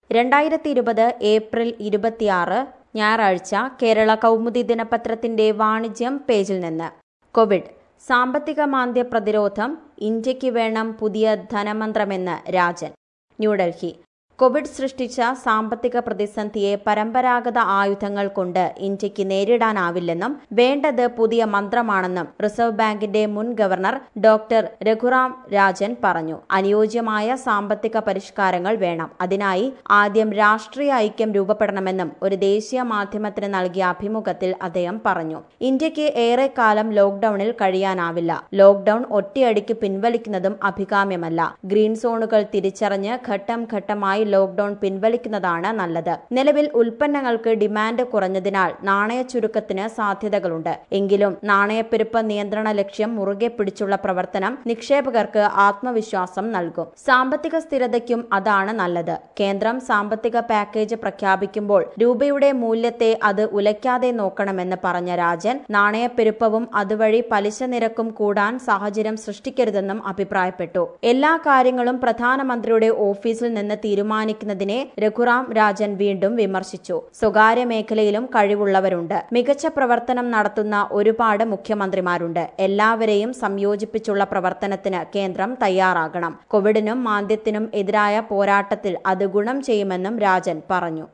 രണ്ടായിരത്തി ഇരുപത് ഏപ്രിൽ ഇരുപത്തിയാറ് ഞായറാഴ്ച കേരള കൗമുദി ദിനപത്രത്തിന്റെ വാണിജ്യം പേജിൽ നിന്ന് കോവിഡ് സാമ്പത്തിക മാന്ദ്യ പ്രതിരോധം ഇന്ത്യക്ക് വേണം പുതിയ ധനമന്ത്രമെന്ന് രാജൻ ന്യൂഡൽഹി കോവിഡ് സൃഷ്ടിച്ച സാമ്പത്തിക പ്രതിസന്ധിയെ പരമ്പരാഗത ആയുധങ്ങൾ കൊണ്ട് ഇന്ത്യക്ക് നേരിടാനാവില്ലെന്നും വേണ്ടത് പുതിയ മന്ത്രമാണെന്നും റിസർവ് ബാങ്കിന്റെ മുൻ ഗവർണർ ഡോക്ടർ രഘുറാം രാജൻ പറഞ്ഞു അനുയോജ്യമായ സാമ്പത്തിക പരിഷ്കാരങ്ങൾ വേണം അതിനായി ആദ്യം രാഷ്ട്രീയ ഐക്യം രൂപപ്പെടണമെന്നും ഒരു ദേശീയ മാധ്യമത്തിന് നൽകിയ അഭിമുഖത്തിൽ അദ്ദേഹം പറഞ്ഞു ഇന്ത്യക്ക് ഏറെക്കാലം ലോക്ഡൌണിൽ കഴിയാനാവില്ല ലോക്ഡൌൺ ഒറ്റയടിക്ക് പിൻവലിക്കുന്നതും അഭികാമ്യമല്ല ഗ്രീൻ സോണുകൾ തിരിച്ചറിഞ്ഞ് ഘട്ടം ഘട്ടമായി ലോക്ഡൌൺ പിൻവലിക്കുന്നതാണ് നല്ലത് നിലവിൽ ഉൽപ്പന്നങ്ങൾക്ക് ഡിമാൻഡ് കുറഞ്ഞതിനാൽ നാണയ ചുരുക്കത്തിന് സാധ്യതകളുണ്ട് എങ്കിലും നാണയപ്പെരുപ്പ നിയന്ത്രണ ലക്ഷ്യം മുറുകെ പിടിച്ചുള്ള പ്രവർത്തനം നിക്ഷേപകർക്ക് ആത്മവിശ്വാസം നൽകും സാമ്പത്തിക സ്ഥിരതയ്ക്കും അതാണ് നല്ലത് കേന്ദ്രം സാമ്പത്തിക പാക്കേജ് പ്രഖ്യാപിക്കുമ്പോൾ രൂപയുടെ മൂല്യത്തെ അത് ഉലയ്ക്കാതെ നോക്കണമെന്ന് പറഞ്ഞ രാജൻ നാണയപ്പെരുപ്പവും അതുവഴി പലിശ നിരക്കും കൂടാൻ സാഹചര്യം സൃഷ്ടിക്കരുതെന്നും അഭിപ്രായപ്പെട്ടു എല്ലാ കാര്യങ്ങളും പ്രധാനമന്ത്രിയുടെ ഓഫീസിൽ നിന്ന് തീരുമാനിക്കുന്നതിനെ രഘുറാം രാജൻ വീണ്ടും വിമർശിച്ചു സ്വകാര്യ മേഖലയിലും കഴിവുള്ളവരുണ്ട് മികച്ച പ്രവർത്തനം നടത്തുന്ന ഒരുപാട് മുഖ്യമന്ത്രിമാരുണ്ട് എല്ലാവരെയും സംയോജിപ്പിച്ചുള്ള പ്രവർത്തനത്തിന് കേന്ദ്രം തയ്യാറാകണം കോവിഡിനും മാന്ദ്യത്തിനും എതിരായ പോരാട്ടത്തിൽ അത് ഗുണം ചെയ്യുമെന്നും രാജൻ പറഞ്ഞു